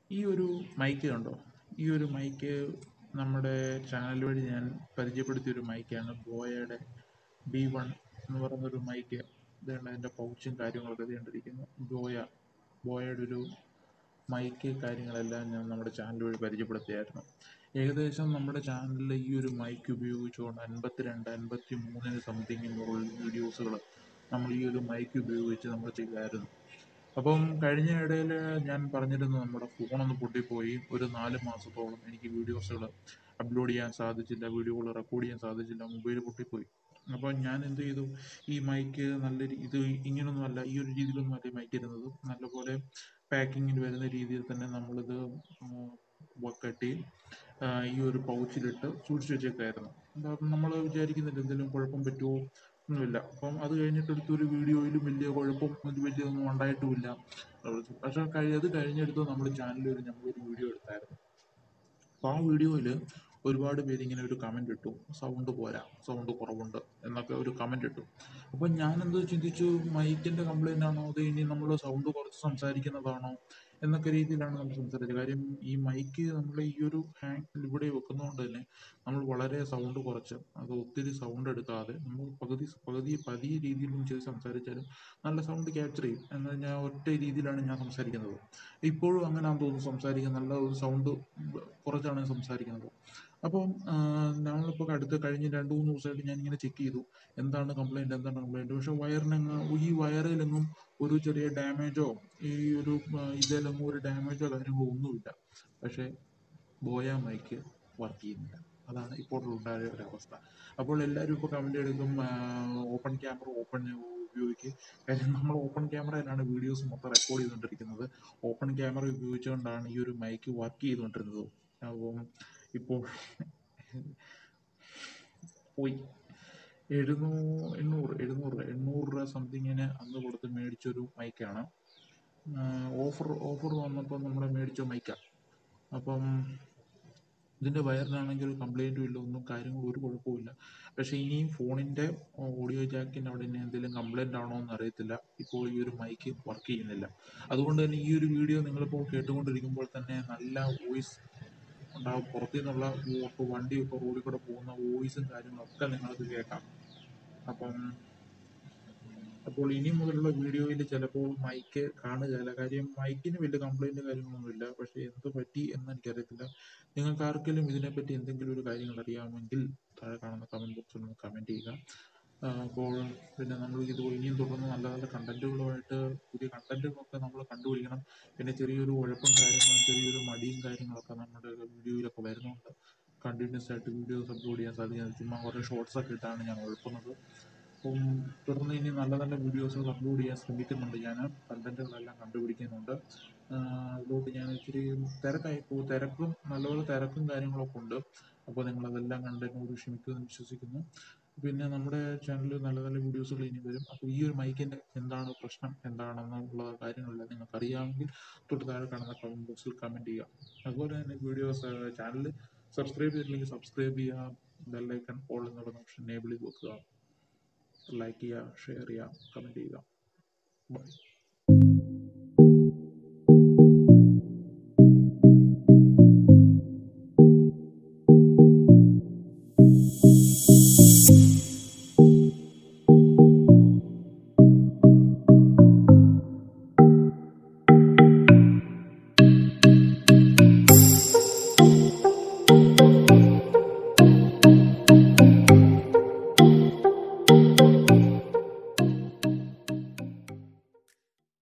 ഈ ഒരു മൈക്ക് കണ്ടോ ഈ ഒരു മൈക്ക് നമ്മുടെ ചാനൽ വഴി ഞാൻ പരിചയപ്പെടുത്തിയ ഒരു മൈക്കാണ് ബോയയുടെ ബി വൺ എന്ന് പറയുന്നൊരു മൈക്ക് ഇതുകൊണ്ട് അതിൻ്റെ പൗച്ചും കാര്യങ്ങളൊക്കെ ഇതുകൊണ്ടിരിക്കുന്നു ബോയ ബോയയുടെ ഒരു മൈക്ക് കാര്യങ്ങളെല്ലാം ഞാൻ നമ്മുടെ ചാനൽ വഴി പരിചയപ്പെടുത്തിയായിരുന്നു ഏകദേശം നമ്മുടെ ചാനലിൽ ഈ ഒരു മൈക്ക് ഉപയോഗിച്ചുകൊണ്ട് അൻപത്തിരണ്ട് അൻപത്തി മൂന്നിന് സംതിങ് മുകളിൽ വീഡിയോസുകൾ നമ്മൾ ഈ ഒരു മൈക്ക് ഉപയോഗിച്ച് നമ്മൾ ചെയ്തായിരുന്നു അപ്പം കഴിഞ്ഞ ഇടയിൽ ഞാൻ പറഞ്ഞിരുന്നു നമ്മുടെ ഫോണൊന്ന് പൊട്ടിപ്പോയി ഒരു നാല് മാസത്തോളം എനിക്ക് വീഡിയോസുകൾ അപ്ലോഡ് ചെയ്യാൻ സാധിച്ചില്ല വീഡിയോകൾ റെക്കോർഡ് ചെയ്യാൻ സാധിച്ചില്ല മൊബൈൽ പൊട്ടിപ്പോയി അപ്പോൾ ഞാൻ എന്ത് ചെയ്തു ഈ മൈക്ക് നല്ല രീ- ഇത് ഇങ്ങനൊന്നും അല്ല ഈ ഒരു രീതിയിലൊന്നും അല്ല ഈ മൈക്ക് ഇരുന്നത് നല്ലപോലെ പാക്കിങ്ങിൽ വരുന്ന രീതിയിൽ തന്നെ നമ്മളിത് ഉം, കെട്ടി ആ, ഈ ഒരു പൗച്ചിലിട്ട് സൂക്ഷിച്ചു വെച്ചേക്കായിരുന്നു അപ്പം നമ്മൾ വിചാരിക്കുന്നില്ല എന്തെങ്കിലും കുഴപ്പം പറ്റുമോ ഒന്നുമില്ല അപ്പം അത് കഴിഞ്ഞിട്ട് എടുത്തൊരു വീഡിയോയിലും വലിയ കുഴപ്പം ഇത് വലിയൊന്നും ഉണ്ടായിട്ടുമില്ല പക്ഷെ കഴി അത് കഴിഞ്ഞെടുത്ത് നമ്മൾ ചാനലിൽ ഒരു നമ്മളൊരു വീഡിയോ എടുത്തായിരുന്നു അപ്പോൾ ആ വീഡിയോയിൽ ഒരുപാട് പേര് ഇങ്ങനെ ഒരു കമൻ്റ് ഇട്ടു സൗണ്ട് പോരാ സൗണ്ട് കുറവുണ്ട് എന്നൊക്കെ ഒരു കമൻ്റ് ഇട്ടു അപ്പോൾ ഞാനെന്ത് ചിന്തിച്ചു മൈക്കിൻ്റെ കംപ്ലൈൻ്റ് ആണോ അത് ഇനി നമ്മൾ സൗണ്ട് കുറച്ച് സംസാരിക്കുന്നതാണോ എന്നൊക്കെ രീതിയിലാണ് നമ്മൾ സംസാരിച്ചത് കാര്യം ഈ മൈക്ക് നമ്മൾ ഈ ഒരു ഹാങ് ഇവിടെ വെക്കുന്നതുകൊണ്ട് തന്നെ നമ്മൾ വളരെ സൗണ്ട് കുറച്ച് അത് ഒത്തിരി സൗണ്ട് എടുക്കാതെ നമ്മൾ പകുതി പകുതി പതിയ രീതിയിലും ചെയ്ത് സംസാരിച്ചാലും നല്ല സൗണ്ട് ക്യാപ്ചർ ചെയ്യും എന്നാൽ ഞാൻ ഒറ്റ രീതിയിലാണ് ഞാൻ സംസാരിക്കുന്നത് ഇപ്പോഴും അങ്ങനെയാണെന്ന് തോന്നുന്നു സംസാരിക്കുന്നത് നല്ല ഒരു സൗണ്ട് കുറച്ചാണ് ഞാൻ സംസാരിക്കുന്നത് അപ്പം ആ, നമ്മളിപ്പോൾ അടുത്ത കഴിഞ്ഞ രണ്ട് മൂന്ന് ദിവസമായിട്ട് ഞാൻ ഇങ്ങനെ ചെക്ക് ചെയ്തു എന്താണ് കംപ്ലൈൻറ്റ് എന്താണ് കംപ്ലൈൻറ്റ് പക്ഷെ വയറിനെങ്ങ് ഈ വയറിലെങ്ങും ഒരു ചെറിയ ഡാമേജോ ഈ ഒരു ആ, ഇതിലെങ്ങും ഒരു ഡാമേജോ കാര്യങ്ങളോ ഒന്നുമില്ല പക്ഷേ ബോയ മൈക്ക് വർക്ക് ചെയ്യുന്നില്ല അതാണ് ഇപ്പോൾ ഉണ്ടായ ഒരു അവസ്ഥ അപ്പോൾ എല്ലാവരും ഇപ്പോൾ കമൻ്റ് എടുക്കും ഓപ്പൺ ക്യാമറ ഓപ്പൺ ഉപയോഗിക്കുക കാര്യം നമ്മൾ ഓപ്പൺ ക്യാമറയിലാണ് വീഡിയോസ് മൊത്തം റെക്കോർഡ് ചെയ്തുകൊണ്ടിരിക്കുന്നത് ഓപ്പൺ ക്യാമറ ഉപയോഗിച്ചുകൊണ്ടാണ് ഈ ഒരു മൈക്ക് വർക്ക് ചെയ്തുകൊണ്ടിരുന്നത് അപ്പം ഇപ്പോൾ പോയി എഴുന്നൂ എണ്ണൂറ് എഴുന്നൂറ് എണ്ണൂറ് രൂപ സംതിങ്ങിന് അന്ന് കൊടുത്ത് മേടിച്ചൊരു മൈക്കാണ് ഓഫർ ഓഫർ വന്നപ്പോൾ നമ്മൾ മേടിച്ച മൈക്കാണ് അപ്പം ഇതിൻ്റെ വയറിനാണെങ്കിൽ ഒരു കംപ്ലൈൻറ്റും ഇല്ല ഒന്നും കാര്യങ്ങളും ഒരു കുഴപ്പമില്ല പക്ഷേ ഇനിയും ഫോണിൻ്റെ ഓഡിയോ ജാക്കിൻ്റെ അവിടെ ഇനി എന്തെങ്കിലും കംപ്ലൈൻ്റ് ആണോ എന്ന് അറിയത്തില്ല ഇപ്പോൾ ഈ ഒരു മൈക്ക് വർക്ക് ചെയ്യുന്നില്ല അതുകൊണ്ട് തന്നെ ഈ ഒരു വീഡിയോ നിങ്ങളിപ്പോൾ കേട്ടുകൊണ്ടിരിക്കുമ്പോൾ തന്നെ നല്ല വോയിസ് ഉണ്ടാവും പുറത്തു നിന്നുള്ള ഇപ്പോൾ വണ്ടിയൊക്കെ റോഡിൽ കൂടെ പോകുന്ന വോയിസും കാര്യങ്ങളൊക്കെ നിങ്ങൾക്ക് കേൾക്കാം അപ്പം അപ്പോൾ ഇനി മുതലുള്ള വീഡിയോയിൽ ചിലപ്പോൾ മൈക്ക് കാണുകയില്ല കാര്യം മൈക്കിന് വലിയ കംപ്ലൈൻറ്റ് കാര്യങ്ങളൊന്നുമില്ല പക്ഷേ എന്ത് പറ്റി എന്ന് എനിക്കറിയത്തില്ല നിങ്ങൾക്ക് ആർക്കെങ്കിലും ഇതിനെപ്പറ്റി എന്തെങ്കിലും ഒരു കാര്യങ്ങൾ അറിയാമെങ്കിൽ താഴെ കാണുന്ന കമൻറ്റ് ബോക്സിൽ ഒന്ന് കമൻറ്റ് ചെയ്യുക ആ, അപ്പോൾ പിന്നെ നമ്മൾ ഇത് ഇനിയും തുടർന്ന് നല്ല നല്ല കണ്ടന്റുകളുമായിട്ട് പുതിയ കണ്ടന്റുകളൊക്കെ നമ്മൾ കണ്ടുപിടിക്കണം പിന്നെ ചെറിയൊരു ഉഴപ്പും കാര്യങ്ങളും ചെറിയൊരു മടിയും കാര്യങ്ങളൊക്കെ നമ്മുടെ വീഡിയോയിലൊക്കെ വരുന്നുണ്ട് കണ്ടിന്യൂസ് ആയിട്ട് വീഡിയോസ് അപ്ലോഡ് ചെയ്യാൻ സാധിക്കുന്നത് ചുമ്മാ കുറേ ഷോർട്സ് ഒക്കെ ഇട്ടാണ് ഞാൻ ഉഴപ്പുന്നത് അപ്പം തുടർന്ന് ഇനി നല്ല നല്ല വീഡിയോസുകൾ അപ്ലോഡ് ചെയ്യാൻ ശ്രമിക്കുന്നുണ്ട് ഞാൻ കണ്ടന്റുകളെല്ലാം കണ്ടുപിടിക്കുന്നുണ്ട് ആഹ് അതിലോട്ട് ഞാൻ ഇച്ചിരി തിരക്കായി പോകും തിരക്കും നല്ലപോലെ തിരക്കും കാര്യങ്ങളൊക്കെ ഉണ്ട് അപ്പോൾ നിങ്ങൾ അതെല്ലാം കണ്ട് എന്നോട് ക്ഷമിക്കുമെന്ന് വിശ്വസിക്കുന്നു പിന്നെ നമ്മുടെ ചാനലിൽ നല്ല നല്ല വീഡിയോസുകൾ ഇനി വരും അപ്പോൾ ഈ ഒരു മൈക്കിൻ്റെ എന്താണ് പ്രശ്നം എന്താണെന്നുള്ള കാര്യങ്ങളെല്ലാം നിങ്ങൾക്ക് അറിയാമെങ്കിൽ തൊട്ട് താഴെ കാണുന്ന കമൻറ്റ് ബോക്സിൽ കമൻറ്റ് ചെയ്യുക അതുപോലെ തന്നെ വീഡിയോസ് ചാനൽ സബ്സ്ക്രൈബ് ചെയ്തില്ലെങ്കിൽ സബ്സ്ക്രൈബ് ചെയ്യുക ബെല്ലൈക്കൺ ഓൾ എന്നുള്ള ഓപ്ഷൻ എനേബിൾ ചെയ്ത് വെക്കുക ലൈക്ക് ചെയ്യുക ഷെയർ ചെയ്യുക കമൻറ്റ് ചെയ്യുക ബൈ